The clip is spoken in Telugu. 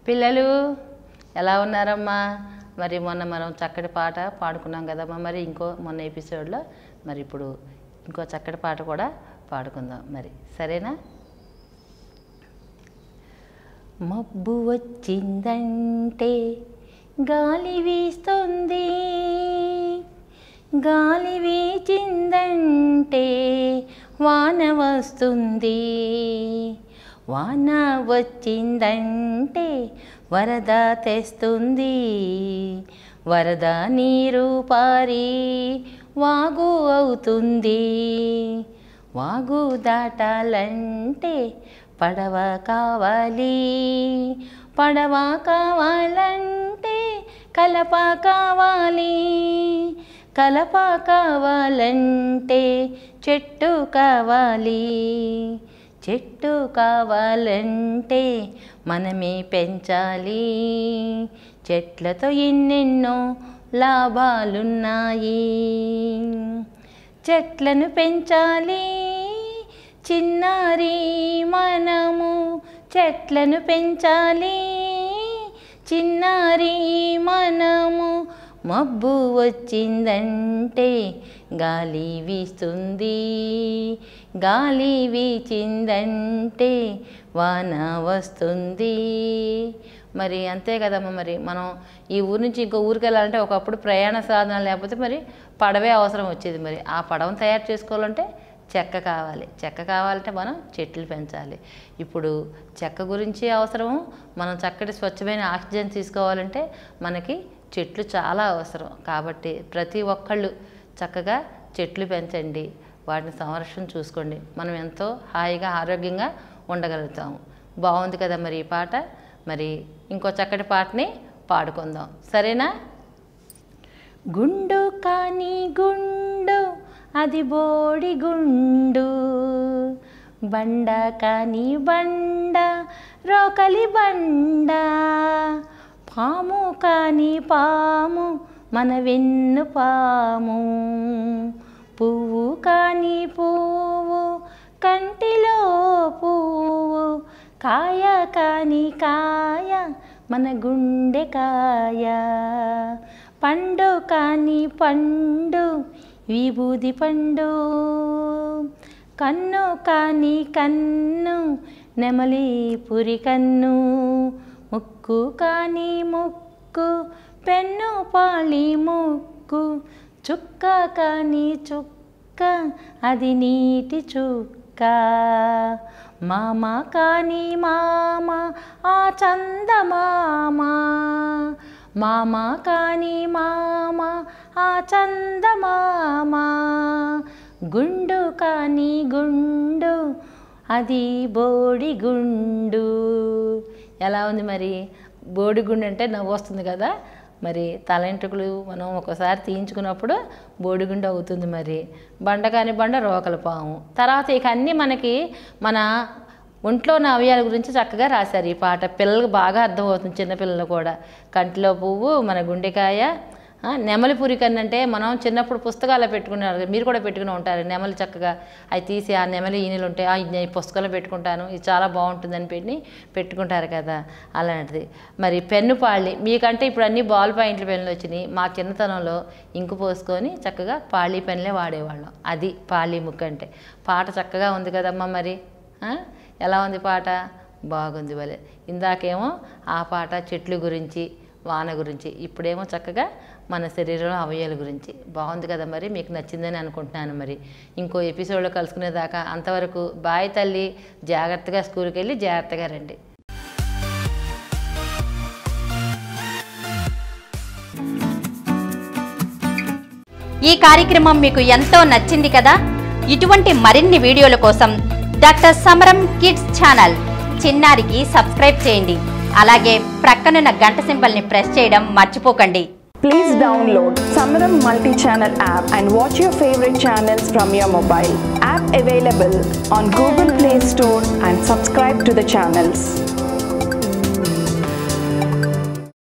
పిల్లలు ఎలా ఉన్నారమ్మా మరి మొన్న మనం చక్కటి పాట పాడుకున్నాం కదమ్మా మరి ఇంకో మొన్న ఎపిసోడ్లో మరి ఇప్పుడు ఇంకో చక్కటి పాట కూడా పాడుకుందాం మరి సరేనా మబ్బు వచ్చిందంటే గాలి వీస్తుంది గాలి వీచిందంటే వాన వస్తుంది వాన వచ్చిందంటే వరద తెస్తుంది వరద నీరు పారి వాగు అవుతుంది వాగు దాటాలంటే పడవ కావాలి పడవ కావాలంటే కలప కావాలి కలప కావాలంటే చెట్టు కావాలి చెట్టు కావాలంటే మనమే పెంచాలి చెట్లతో ఎన్నెన్నో లాభాలున్నాయి చెట్లను పెంచాలి చిన్నారి మనము చెట్లను పెంచాలి చిన్నారి మనము మబ్బు వచ్చిందంటే గాలి వీస్తుంది గాలి వీచిందంటే వాన వస్తుంది మరి అంతే కదమ్మా మరి మనం ఈ ఊరు నుంచి ఇంకో ఊరికి వెళ్ళాలంటే ఒకప్పుడు ప్రయాణ సాధనాలు లేకపోతే మరి పడవే అవసరం వచ్చేది మరి ఆ పడవను తయారు చేసుకోవాలంటే చెక్క కావాలి చెక్క కావాలంటే మనం చెట్లు పెంచాలి ఇప్పుడు చెక్క గురించి అవసరము మనం చక్కటి స్వచ్ఛమైన ఆక్సిజన్ తీసుకోవాలంటే మనకి చెట్లు చాలా అవసరం కాబట్టి ప్రతి ఒక్కళ్ళు చక్కగా చెట్లు పెంచండి వాటిని సంరక్షణ చూసుకోండి మనం ఎంతో హాయిగా ఆరోగ్యంగా ఉండగలుగుతాము బాగుంది కదా మరి ఈ పాట మరి ఇంకో చక్కటి పాటని పాడుకుందాం సరేనా గుండు కాని గుండు అది బోడి గుండు బండ కాని బండ రోకలి బండ పాము కాని పాము మన వెన్ను పాము పువ్వు కాని పువ్వు కంటిలో పువ్వు కాయ కాని కాయ మన గుండె కాయ పండు కాని పండు విభూది పండు కన్ను కాని కన్ను నెమలి పురి కన్ను ముక్కు కాని ముక్కు పెన్ను పాళి ముక్కు చుక్క కాని చుక్క అది నీటి చుక్క మామ కాని మామ ఆ చందమామ మామ కాని మామ ఆ చందమామ గుండు కాని గుండు అది బోడి గుండు ఎలా ఉంది మరి బోడి గుండు అంటే నవ్వు వస్తుంది కదా మరి తల వెంట్రుకలు మనం ఒకసారి తీయించుకున్నప్పుడు బోడిగుండు అవుతుంది మరి బండ కాని బండ రోకల పాము తర్వాత ఇక అన్నీ మనకి మన ఒంట్లో ఉన్న అవయాల గురించి చక్కగా రాశారు ఈ పాట పిల్లలకు బాగా అర్థమవుతుంది చిన్నపిల్లలు కూడా కంటిలో పువ్వు మన గుండెకాయ ఆ, నెమలి పురికన్ను అంటే మనం చిన్నప్పుడు పుస్తకాల్లో పెట్టుకున్నారు మీరు కూడా పెట్టుకుని ఉంటారు నెమలి చక్కగా అవి తీసి ఆ నెమలి ఈనెలు ఉంటాయి ఆ నేను ఈ పుస్తకంలో పెట్టుకుంటాను ఇది చాలా బాగుంటుందని పెట్టి పెట్టుకుంటారు కదా అలాంటిది మరి పెన్ను పాళ్ళి మీకంటే ఇప్పుడు అన్ని బాల్ పాయింట్ల పెన్నులు వచ్చినాయి మా చిన్నతనంలో ఇంకు పోసుకొని చక్కగా పాళీ పెన్నులే వాడేవాళ్ళం అది పాళీ ముక్క అంటే పాట చక్కగా ఉంది కదమ్మా మరి ఆ? ఎలా ఉంది పాట బాగుంది భలే ఇందాకేమో ఆ పాట చెట్లు గురించి వాన గురించి ఇప్పుడేమో చక్కగా మన శరీరంలో అవయవాల గురించి బాగుంది కదా మరి మీకు నచ్చిందని అనుకుంటున్నాను మరి ఇంకో ఎపిసోడ్లో కలుసుకునేదాకా అంతవరకు బాయ్ తల్లి జాగ్రత్తగా స్కూల్కి వెళ్ళి జాగ్రత్తగా రండి ఈ కార్యక్రమం మీకు ఎంతో నచ్చింది కదా ఇటువంటి మరిన్ని వీడియోల కోసం డాక్టర్ సమరం కిడ్స్ ఛానల్ చిన్నారికి సబ్స్క్రైబ్ చేయండి అలాగే ప్రక్కనున్న గంట సింబల్ని ప్రెస్ చేయడం మర్చిపోకండి Please download Samaram multi-channel app and watch your favorite channels from your mobile. App available on Google Play Store and subscribe to the channels.